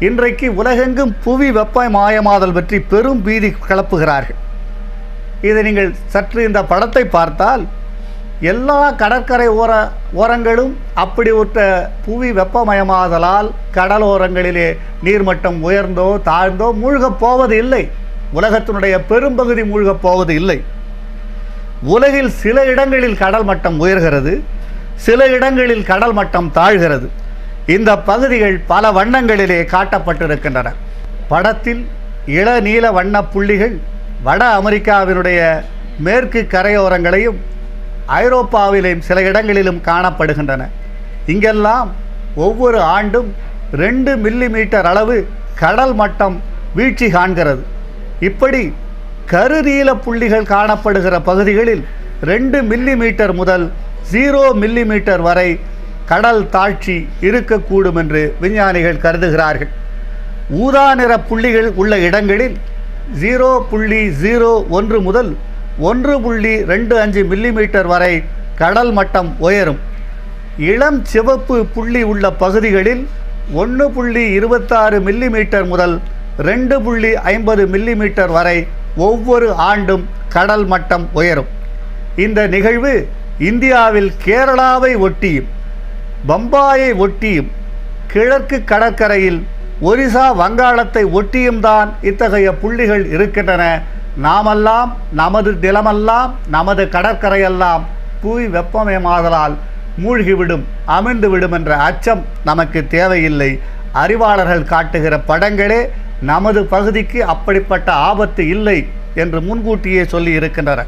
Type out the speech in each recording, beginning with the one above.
இன்றைக்கு உலகெங்கும் புவி வெப்பமயமாதல் பற்றி பெரும் பீதி கிளப்புகிறார்கள் இதை நீங்கள் சற்று இந்த படத்தை பார்த்தால் எல்லா கடற்கரை ஓர ஓரங்களும் அப்படி ஒற்ற புவி வெப்பமயமாதலால் கடலோரங்களிலே நீர்மட்டம் உயர்ந்தோ தாழ்ந்தோ மூழ்கப் போவது இல்லை உலகத்தினுடைய பெரும்பகுதி மூழ்கப் போவது இல்லை உலகில் சில இடங்களில் கடல் மட்டம் உயர்கிறது சில இடங்களில் கடல் மட்டம் தாழ்கிறது இந்த பகுதிகள் பல வண்ணங்களிலே காட்டப்பட்டிருக்கின்றன படத்தில் இளநீல வண்ண புள்ளிகள் வட அமெரிக்காவினுடைய மேற்கு கரையோரங்களையும் ஐரோப்பாவிலும் சில இடங்களிலும் காணப்படுகின்றன இங்கெல்லாம் ஒவ்வொரு ஆண்டும் ரெண்டு மில்லி மீட்டர் அளவு கடல் மட்டம் வீழ்ச்சி காண்கிறது இப்படி கருநீல புள்ளிகள் காணப்படுகிற பகுதிகளில் ரெண்டு மில்லி மீட்டர் முதல் ஜீரோ மில்லி மீட்டர் வரை கடல் தாழ்ச்சி இருக்கக்கூடும் என்று விஞ்ஞானிகள் கருதுகிறார்கள் ஊதா நிற புள்ளிகள் உள்ள இடங்களில் ஜீரோ புள்ளி ஜீரோ ஒன்று முதல் ஒன்று புள்ளி ரெண்டு அஞ்சு மில்லிமீட்டர் வரை கடல் மட்டம் உயரும் இளம் சிவப்பு புள்ளி உள்ள பகுதிகளில் ஒன்று புள்ளி இருபத்தாறு மில்லிமீட்டர் முதல் ரெண்டு புள்ளி ஐம்பது மில்லிமீட்டர் வரை ஒவ்வொரு ஆண்டும் கடல் மட்டம் உயரும் இந்த நிகழ்வு இந்தியாவில் கேரளாவை ஒட்டியும் பம்பாயை ஒட்டியும் கிழக்கு கடற்கரையில் ஒரிசா வங்காளத்தை ஒட்டியும் தான் இத்தகைய புள்ளிகள் இருக்கின்றன நாமெல்லாம் நமது நிலமெல்லாம் நமது கடற்கரையெல்லாம் புவி வெப்பமயமாதலால் மூழ்கிவிடும் அமிழ்ந்துவிடும் என்ற அச்சம் நமக்கு தேவையில்லை அறிவாளர்கள் காட்டுகிற படங்களே நமது பகுதிக்கு அப்படிப்பட்ட ஆபத்து இல்லை என்று முன்கூட்டியே சொல்லி இருக்கின்றன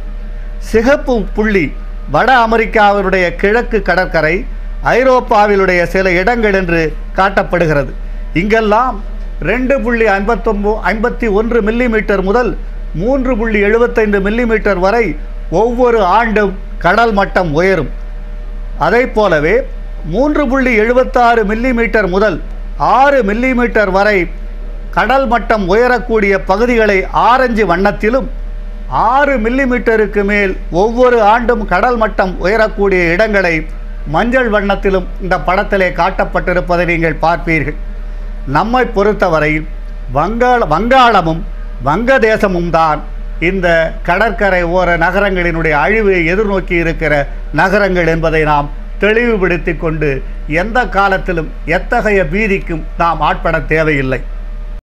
சிகப்பு புள்ளி வட அமெரிக்காவினுடைய கிழக்கு கடற்கரை ஐரோப்பாவிலுடைய சில இடங்கள் என்று காட்டப்படுகிறது இங்கெல்லாம் ரெண்டு புள்ளி ஐம்பத்தொம்போ ஐம்பத்தி ஒன்று மில்லிமீட்டர் முதல் மூன்று புள்ளி எழுபத்தைந்து மில்லிமீட்டர் வரை ஒவ்வொரு ஆண்டும் கடல் மட்டம் உயரும் அதை போலவே மூன்று புள்ளி எழுபத்தாறு மில்லிமீட்டர் முதல் ஆறு மில்லிமீட்டர் வரை கடல் மட்டம் உயரக்கூடிய பகுதிகளை ஆரஞ்சு வண்ணத்திலும் ஆறு மில்லிமீட்டருக்கு மேல் ஒவ்வொரு ஆண்டும் கடல் மட்டம் உயரக்கூடிய இடங்களை மஞ்சள் வண்ணத்திலும் இந்த படத்திலே காட்டப்பட்டிருப்பதை நீங்கள் பார்ப்பீர்கள் நம்மை பொறுத்தவரையில் வங்காள வங்காளமும் வங்கதேசமும் தான் இந்த கடற்கரை ஓர நகரங்களினுடைய அழிவை எதிர்நோக்கி இருக்கிற நகரங்கள் என்பதை நாம் தெளிவுபடுத்தி கொண்டு எந்த காலத்திலும் எத்தகைய பீதிக்கும் நாம் ஆட்பட தேவையில்லை